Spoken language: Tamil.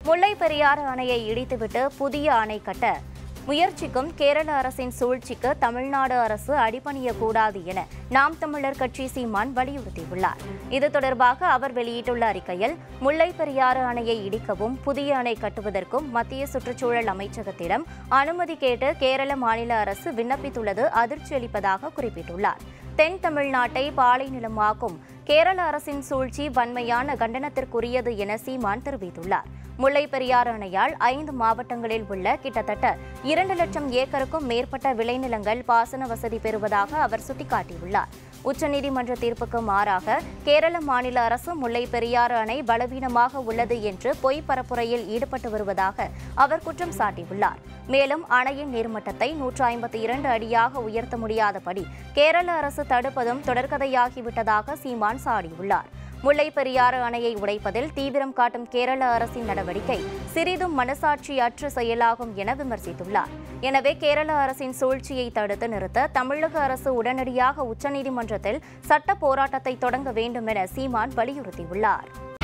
முல்லை பெரியாறு அணையை இடித்துவிட்டு புதிய அணை கட்ட முயற்சிக்கும் கேரள அரசின் சூழ்ச்சிக்கு தமிழ்நாடு அரசு அடிபணியக்கூடாது என நாம் தமிழர் கட்சி சீமான் வலியுறுத்தியுள்ளார் இது தொடர்பாக அவர் வெளியிட்டுள்ள அறிக்கையில் முல்லை பெரியாறு அணையை இடிக்கவும் புதிய அணை கட்டுவதற்கும் மத்திய சுற்றுச்சூழல் அமைச்சகத்திடம் அனுமதி கேட்டு கேரள மாநில அரசு விண்ணப்பித்துள்ளது அதிர்ச்சி அளிப்பதாக குறிப்பிட்டுள்ளார் தென் தமிழ்நாட்டை பாலை நிலமாக்கும் கேரள அரசின் சூழ்ச்சி வன்மையான கண்டனத்திற்குரியது என சீமான் தெரிவித்துள்ளார் முல்லை பெரியாறு அணையால் ஐந்து மாவட்டங்களில் உள்ள கிட்டத்தட்ட இரண்டு லட்சம் ஏக்கருக்கும் மேற்பட்ட விளைநிலங்கள் பாசன வசதி பெறுவதாக அவர் சுட்டிக்காட்டியுள்ளார் உச்சநீதிமன்ற தீர்ப்புக்கு மாறாக கேரள மாநில அரசு முல்லை பெரியாறு அணை பலவீனமாக உள்ளது என்று பொய் பரப்புரையில் ஈடுபட்டு வருவதாக அவர் குற்றம் சாட்டியுள்ளார் மேலும் அணையின் நீர்மட்டத்தை நூற்று ஐம்பத்தி இரண்டு அடியாக உயர்த்த முடியாதபடி கேரள அரசு தடுப்பதும் தொடர்கதையாகிவிட்டதாக சீமான் சாடியுள்ளார் முல்லை பெரியாறு அணையை உடைப்பதில் தீவிரம் காட்டும் கேரள அரசின் நடவடிக்கை சிறிதும் மனசாட்சி அற்ற செயலாகும் என விமர்சித்துள்ளார் எனவே கேரள அரசின் சூழ்ச்சியை தடுத்து நிறுத்த தமிழக அரசு உடனடியாக உச்சநீதிமன்றத்தில் சட்ட போராட்டத்தை தொடங்க வேண்டும் என சீமான் வலியுறுத்தியுள்ளார்